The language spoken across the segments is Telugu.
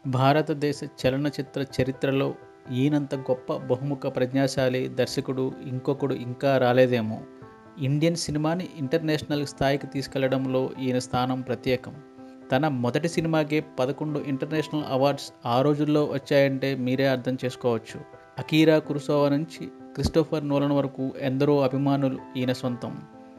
భారతదేశ చలనచిత్ర చరిత్రలో ఈయనంత గొప్ప బహుముఖ ప్రజ్ఞాశాలి దర్శకుడు ఇంకొకడు ఇంకా రాలేదేమో ఇండియన్ సినిమాని ఇంటర్నేషనల్ స్థాయికి తీసుకెళ్లడంలో ఈయన స్థానం ప్రత్యేకం తన మొదటి సినిమాకే పదకొండు ఇంటర్నేషనల్ అవార్డ్స్ ఆ రోజుల్లో వచ్చాయంటే మీరే అర్థం చేసుకోవచ్చు అకీరా కురుసోవా నుంచి క్రిస్టోఫర్ నోలన్ వరకు ఎందరో అభిమానులు ఈయన సొంతం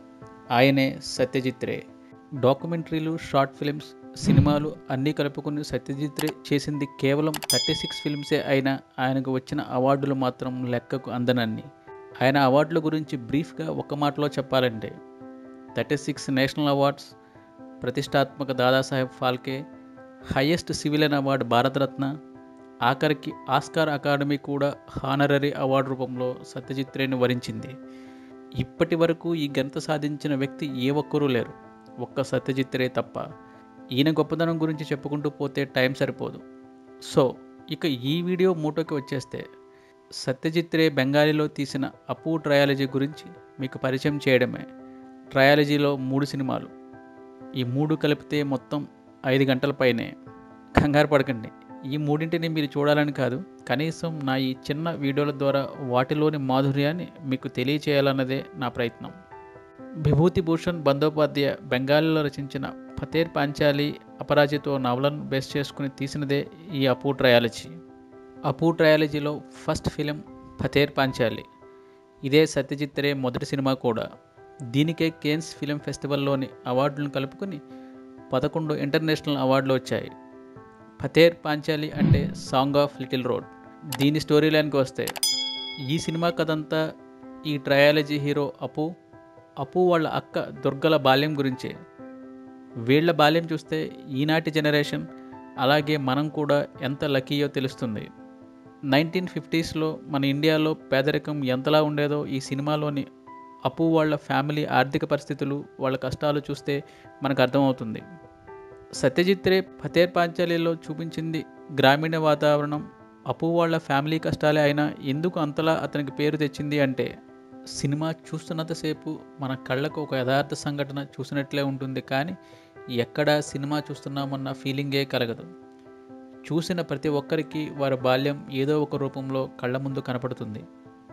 ఆయనే సత్యజిత్ రే డాక్యుమెంటరీలు షార్ట్ ఫిల్మ్స్ సినిమాలు అన్నీ కలుపుకుని సత్యజిత్ రే చేసింది కేవలం థర్టీ సిక్స్ ఫిల్మ్సే అయినా ఆయనకు వచ్చిన అవార్డులు మాత్రం లెక్కకు అందనన్ని ఆయన అవార్డుల గురించి బ్రీఫ్గా ఒక మాటలో చెప్పాలంటే థర్టీ సిక్స్ నేషనల్ అవార్డ్స్ ప్రతిష్టాత్మక Dadasaheb Phalke highest civilian award Bharat Ratna ఆఖరికి ఆస్కార్ అకాడమీ కూడా హానరరీ అవార్డు రూపంలో సత్యజిత్ రేని వరించింది ఇప్పటి వరకు ఈ ఘనత సాధించిన వ్యక్తి ఏ ఒక్కరూ లేరు ఒక్క సత్యజిత్ రే తప్ప ఈయన గొప్పతనం గురించి చెప్పుకుంటూ పోతే టైం సరిపోదు సో ఇక ఈ వీడియో మూటోకి వచ్చేస్తే సత్యజిత్ రే బెంగాలీలో తీసిన అపూ ట్రయాలజీ గురించి మీకు పరిచయం చేయడమే ట్రయాలజీలో మూడు సినిమాలు ఈ మూడు కలిపితే మొత్తం ఐదు గంటల పైనే కంగారు పడకండి ఈ మూడింటిని మీరు చూడాలని కాదు కనీసం నా ఈ చిన్న వీడియోల ద్వారా వాటిలోని మాధుర్యాన్ని మీకు తెలియచేయాలన్నదే నా ప్రయత్నం విభూతిభూషణ్ బందోపాధ్యాయ బెంగాలీలో రచించిన ఫతేర్ పాంచాలి అపరాజితో నవలను బేస్ చేసుకుని తీసినదే ఈ అపూ ట్రయాలజీ అపూ ట్రయాలజీలో ఫస్ట్ ఫిలిం ఫతేర్ పాంచాలి ఇదే సత్యజిత్ రే మొదటి సినిమా కూడా దీనికే కేన్స్ ఫిలిం ఫెస్టివల్లోని అవార్డులను కలుపుకొని పదకొండు ఇంటర్నేషనల్ అవార్డులు వచ్చాయి ఫతేర్ పాంచాలి అంటే సాంగ్ ఆఫ్ లిటిల్ రోడ్ దీని స్టోరీ లైన్కి వస్తే ఈ సినిమా కథంతా ఈ ట్రయాలజీ హీరో అపు అపు వాళ్ళ అక్క దుర్గల బాల్యం గురించే వీళ్ళ బాల్యం చూస్తే ఈనాటి జనరేషన్ అలాగే మనం కూడా ఎంత లక్కీయో తెలుస్తుంది నైన్టీన్ ఫిఫ్టీస్లో మన ఇండియాలో పేదరికం ఎంతలా ఉండేదో ఈ సినిమాలోని అపు వాళ్ళ ఫ్యామిలీ ఆర్థిక పరిస్థితులు వాళ్ళ కష్టాలు చూస్తే మనకు అర్థమవుతుంది సత్యజిత్ రే ఫతేర్ పాంచాలిలో చూపించింది గ్రామీణ వాతావరణం అపు వాళ్ళ ఫ్యామిలీ కష్టాలే అయినా ఎందుకు అంతలా అతనికి పేరు తెచ్చింది అంటే సినిమా చూస్తున్నంతసేపు మన కళ్ళకు ఒక యథార్థ సంఘటన చూసినట్లే ఉంటుంది కానీ ఎక్కడా సినిమా చూస్తున్నామన్న ఫీలింగే కలగదు చూసిన ప్రతి ఒక్కరికి వారి బాల్యం ఏదో ఒక రూపంలో కళ్ళ ముందు కనపడుతుంది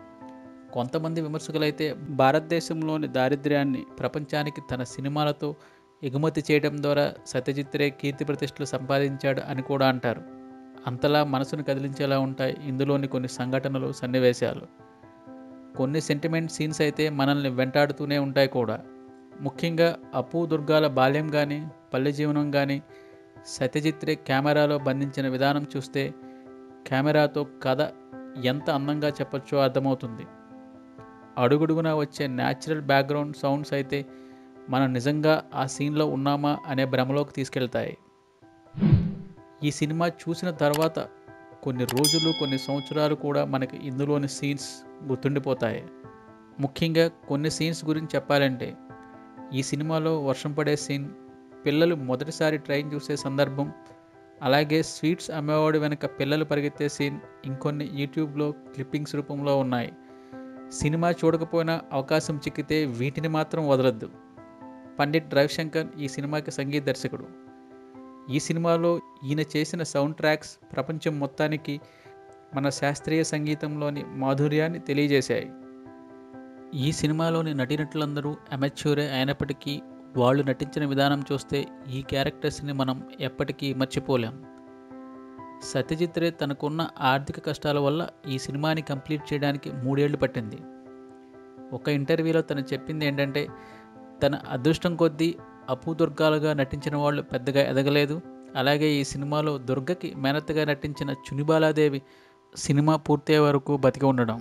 కొంతమంది విమర్శకులైతే భారతదేశంలోని దారిద్ర్యాన్ని ప్రపంచానికి తన సినిమాలతో ఎగుమతి చేయడం ద్వారా సత్యజిత్ రే కీర్తి ప్రతిష్టలు సంపాదించాడు అని కూడా అంటారు అంతలా మనసును కదిలించేలా ఉంటాయి ఇందులోని కొన్ని సంఘటనలు సన్నివేశాలు కొన్ని సెంటిమెంట్ సీన్స్ అయితే మనల్ని వెంటాడుతూనే ఉంటాయి కూడా ముఖ్యంగా అప్పు దుర్గాల బాల్యం కానీ పల్లె జీవనం కానీ సత్యజిత్ రే కెమెరాలో బంధించిన విధానం చూస్తే కెమెరాతో కథ ఎంత అందంగా చెప్పొచ్చో అర్థమవుతుంది అడుగుడుగున వచ్చే న్యాచురల్ బ్యాక్గ్రౌండ్ సౌండ్స్ అయితే మనం నిజంగా ఆ సీన్లో ఉన్నామా అనే భ్రమలోకి తీసుకెళ్తాయి ఈ సినిమా చూసిన తర్వాత కొన్ని రోజులు కొన్ని సంవత్సరాలు కూడా మనకి ఇందులోని సీన్స్ గుర్తుండిపోతాయి ముఖ్యంగా కొన్ని సీన్స్ గురించి చెప్పాలంటే ఈ సినిమాలో వర్షం పడే సీన్ పిల్లలు మొదటిసారి ట్రైన్ చూసే సందర్భం అలాగే స్వీట్స్ అమ్మేవాడు వెనక పిల్లలు పరిగెత్తే సీన్ ఇంకొన్ని యూట్యూబ్లో క్లిప్పింగ్స్ రూపంలో ఉన్నాయి సినిమా చూడకపోయినా అవకాశం చిక్కితే వీటిని మాత్రం వదలద్దు పండిట్ రవిశంకర్ ఈ సినిమాకి సంగీత దర్శకుడు ఈ సినిమాలో ఈయన చేసిన సౌండ్ ట్రాక్స్ ప్రపంచం మొత్తానికి మన శాస్త్రీయ సంగీతంలోని మాధుర్యాన్ని తెలియజేశాయి ఈ సినిమాలోని నటినటులందరూ అమెచ్యూరే అయినప్పటికీ వాళ్ళు నటించిన విధానం చూస్తే ఈ క్యారెక్టర్స్ని మనం ఎప్పటికీ మర్చిపోలేం సత్యజిత్ రే తనకున్న ఆర్థిక కష్టాల వల్ల ఈ సినిమాని కంప్లీట్ చేయడానికి మూడేళ్లు పట్టింది ఒక ఇంటర్వ్యూలో తను చెప్పింది ఏంటంటే తన అదృష్టం కొద్దీ అపు దుర్గాలుగా నటించిన వాళ్ళు పెద్దగా ఎదగలేదు అలాగే ఈ సినిమాలో దుర్గకి మేనత్తగా నటించిన చునిబాలాదేవి సినిమా పూర్తయ్యే వరకు బతికి ఉండడం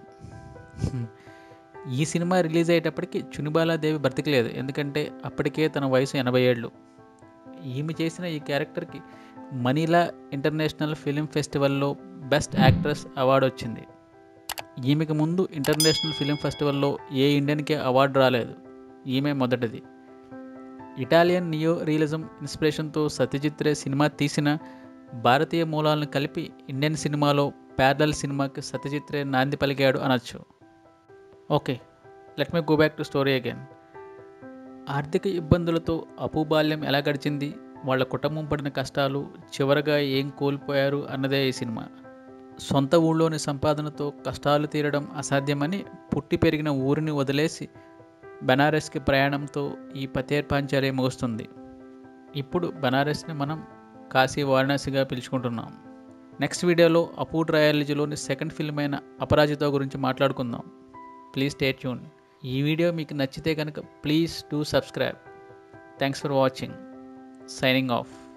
ఈ సినిమా రిలీజ్ అయ్యేటప్పటికి చునిబాలాదేవి బ్రతికలేదు ఎందుకంటే అప్పటికే తన వయసు ఎనభై ఏళ్ళు ఈమె చేసిన ఈ క్యారెక్టర్కి మనీలా ఇంటర్నేషనల్ ఫిలిం ఫెస్టివల్లో బెస్ట్ యాక్ట్రెస్ అవార్డు వచ్చింది ఈమెకి ముందు ఇంటర్నేషనల్ ఫిలిం ఫెస్టివల్లో ఏ ఇండియన్కి అవార్డు రాలేదు ఈమె మొదటిది ఇటాలియన్ నియో రియలిజం ఇన్స్పిరేషన్తో సత్యజిత్ రే సినిమా తీసిన భారతీయ మూలాలను కలిపి ఇండియన్ సినిమాలో ప్యారలల్ సినిమాకి సత్యజిత్ రే నాంది పలికాడు అనొచ్చు okay let me go back to story again ఆర్థిక ఇబ్బందులతో అపు బాల్యం ఎలా గడిచింది వాళ్ళ కుటుంబం పడిన కష్టాలు చివరగా ఏం కోల్పోయారు అన్నదే ఈ సినిమా సొంత ఊళ్ళోని సంపాదనతో కష్టాలు తీరడం అసాధ్యమని పుట్టి పెరిగిన ఊరిని వదిలేసి బనారస్కి ప్రయాణంతో ఈ పతేర్ పాంచాలి ముగుస్తుంది ఇప్పుడు బనారస్ని మనం కాశీ వారణాసిగా పిలుచుకుంటున్నాం నెక్స్ట్ వీడియోలో అపూ ట్రయాలజీలోని సెకండ్ ఫిల్మ్ అయిన అపరాజిత గురించి మాట్లాడుకుందాం ప్లీజ్ స్టే ట్యూన్ ఈ వీడియో మీకు నచ్చితే కనుక please do subscribe thanks for watching signing of